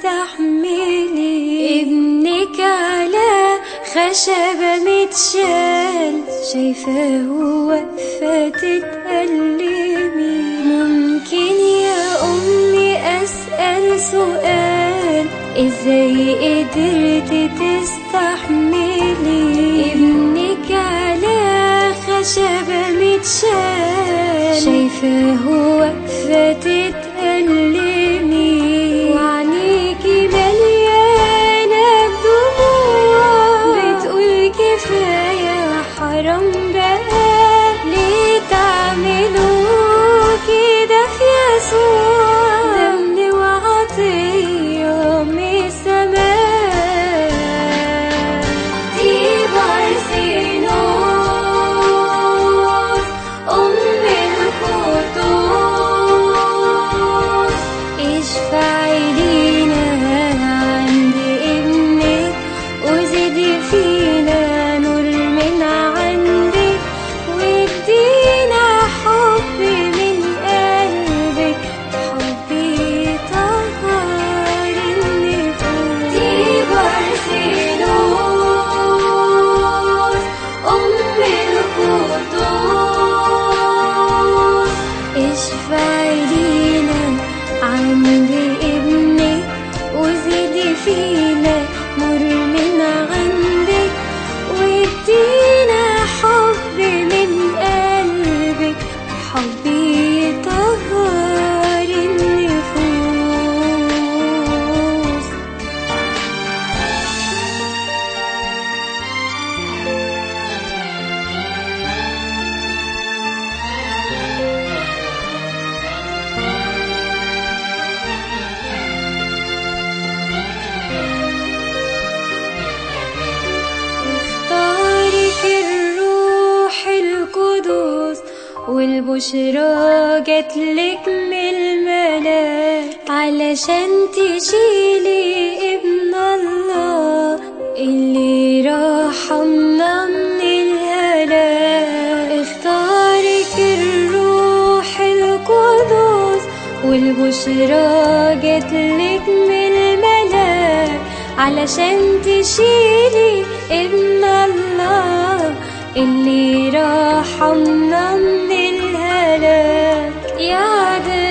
تستحملي ابنك على خشبة متشال شايفاه واقفة تتألمي ممكن يا أمي أسأل سؤال ازاي قدرتي تستحملي ابنك على خشبة متشال شايفاه واقفة تتألمي وعينيكي مليانة بدموع بتقول كفاية حرام بقى ليه تعملوا كده في يسوع ده من وعطية من السماء دي بارسينوس أم القدوس اشفعي لينا عند ابنك وزدي فينا نور من عندك وادينا حب من قلبك حب يطهر النفوس دي بارسينوس أم القدوس اشفعي لينا عند ابنك وزيدي فينا نور من عندك وادينا حب من قلبك حب يطهر النفوس اختارك الروح القدس والبشرى جاتلك من الملاك علشان تشيلي ابن الله اللي رحمنا من الهلاك اختارك الروح القدس والبشرى جاتلك من الملاك علشان تشيلي ابن الله اللي رحمنا من الهلاك يا عدل